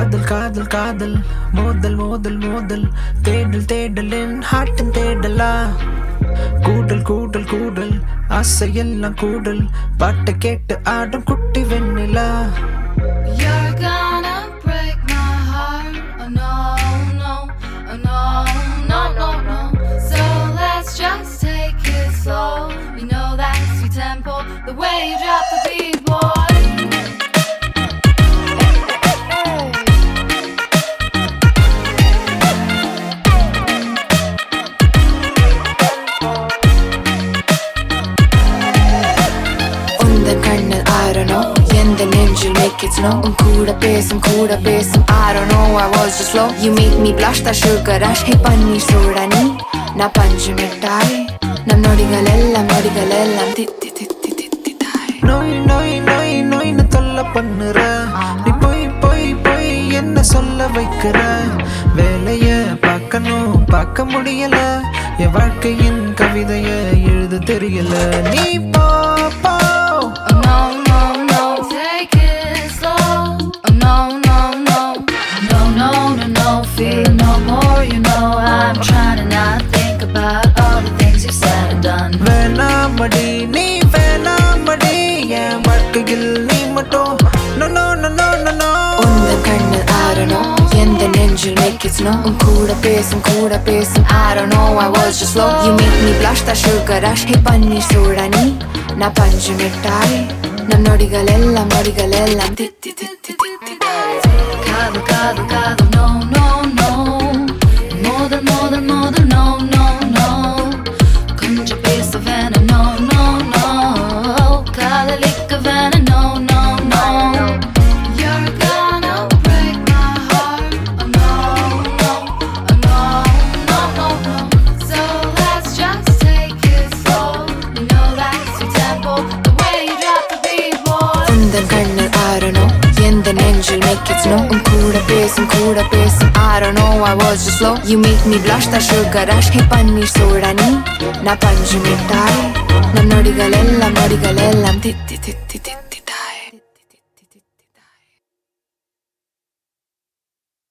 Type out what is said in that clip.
காதல் காதல் காதல் மோதல் மோதல் மோதல் தேடல் தேடலின் ஹாட்டன் தேடலா கூடல் கூடல் கூடல் ஆசையெல்லாம் கூடல் பாட்டு கேட்டு ஆடும் குட்டி வெண்ணிலா You're gonna break my heart. Oh no, no, oh no, no, no, no. So let's just take it slow. You know that sweet tempo, the way you drop the beat, boy. உந்தன் கண்ணில் ஆரனோ எந்த நெஞ்சில் make it snow உன் கூட பேசும் கூட பேசும் I don't know I was just slow You make me blush that sugar rush Hey பன்னீர் சூடா நீ நான் பஞ்சு மிட்டாய் நம் நொடிகள் எல்லாம் நொடிகள் எல்லாம் தித்தி தித்தி தித்தி தாய் நோய் நோய் நோய் நோய்னு தொல்லை பண்ணுற நீ போய் போய் போய் என்ன சொல்ல வைக்கிற வேலைய பார்க்கணும் பார்க்க முடியல என் வாழ்க்கையின் கவிதைய எழுத தெரியல நீ போ போ Oh no, no, no, take it slow. Oh no, no, no, no, no, no, no, feel no more. You know I'm trying to not think about all the things you've said and done. வேணாமடி நீ வேணாமடி என் வாழ்க்கையில் நீ மட்டும் no no no no no no உந்தன் கண்ணில் ஆரனோ எந்த நெஞ்சில் make it snow உன் கூட பேசும் கூட பேசும் I don't know I was just slow You make me blush that sugar rush Hey பன்னீர் சூடா நீ நான் பஞ்சு மிட்டாய் நம் நொடிகள் எல்லாம் நொடிகள் எல்லாம் தித்தி தித்தி தித்தி தாய் Cuddle, cuddle, cuddle, no, no, no. More than, more than, more than, no, no, no. கொஞ்சம் பேச வேணாம், no, no, no. காதலிக்க வேணாம், no, no, no. You're gonna break my heart. Oh no, no, oh no, no, no, no. So let's just take it slow. You know that's your tempo, the way you drop the beat, boy. உந்தன் கண்ணில் ஆரனோ எந்த நெஞ்சில் make it snow உன் கூட பேசும் கூட பேசும் I don't know I was just slow You make me blush that sugar rush Hey பன்னீர் சூடா நீ நான் பஞ்சு மிட்டாய் நம் நொடிகள் எல்லாம் நொடிகள் எல்லாம் தித்தி தித்தி தித்தி